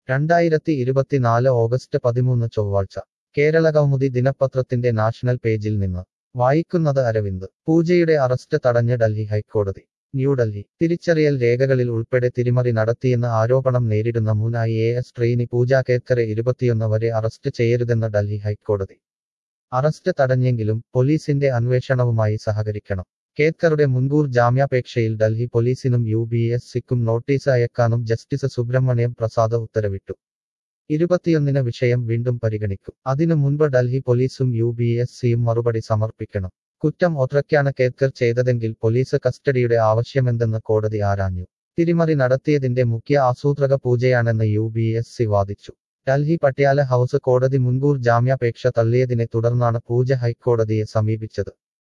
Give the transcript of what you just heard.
രണ്ടായിരത്തി ഇരുപത്തിനാല് ഓഗസ്റ്റ് പതിമൂന്ന് ചൊവ്വാഴ്ച കേരളകൗമുദി ദിനപത്രത്തിന്റെ നാഷണൽ പേജിൽ നിന്ന് വായിക്കുന്നത് അരവിന്ദ് പൂജയുടെ അറസ്റ്റ് തടഞ്ഞ് ഡൽഹി ഹൈക്കോടതി ന്യൂഡൽഹി തിരിച്ചറിയൽ രേഖകളിൽ ഉൾപ്പെടെ തിരിമറി നടത്തിയെന്ന് ആരോപണം നേരിടുന്ന മുൻ I A S trainee Puja കേത്കറെ ഇരുപത്തിയൊന്ന് വരെ അറസ്റ്റ് ചെയ്യരുതെന്ന് ഡൽഹി ഹൈക്കോടതി അറസ്റ്റ് തടഞ്ഞെങ്കിലും പോലീസിന്റെ അന്വേഷണവുമായി സഹകരിക്കണം കേത്കറുടെ മുൻകൂർ ജാമ്യാപേക്ഷയിൽ ഡൽഹി പോലീസിനും യു ബി എസ് സിക്കും നോട്ടീസ് അയക്കാനും ജസ്റ്റിസ് സുബ്രഹ്മണ്യം പ്രസാദ് ഉത്തരവിട്ടു ഇരുപത്തിയൊന്നിന് വിഷയം വീണ്ടും പരിഗണിക്കും അതിനു മുൻപ് ഡൽഹി പോലീസും യു ബി എസ് സിയും മറുപടി സമർപ്പിക്കണം കുറ്റം ഒത്രയ്ക്കാണ് കേത്കർ ചെയ്തതെങ്കിൽ പോലീസ് കസ്റ്റഡിയുടെ ആവശ്യമെന്തെന്ന് കോടതി ആരാഞ്ഞു തിരിമറി നടത്തിയതിന്റെ മുഖ്യ ആസൂത്രക പൂജയാണെന്ന് യു ബി എസ് സി വാദിച്ചു ഡൽഹി പട്യാല ഹൗസ് കോടതി മുൻകൂർ ജാമ്യാപേക്ഷ തള്ളിയതിനെ തുടർന്നാണ് പൂജ ഹൈക്കോടതിയെ സമീപിച്ചത്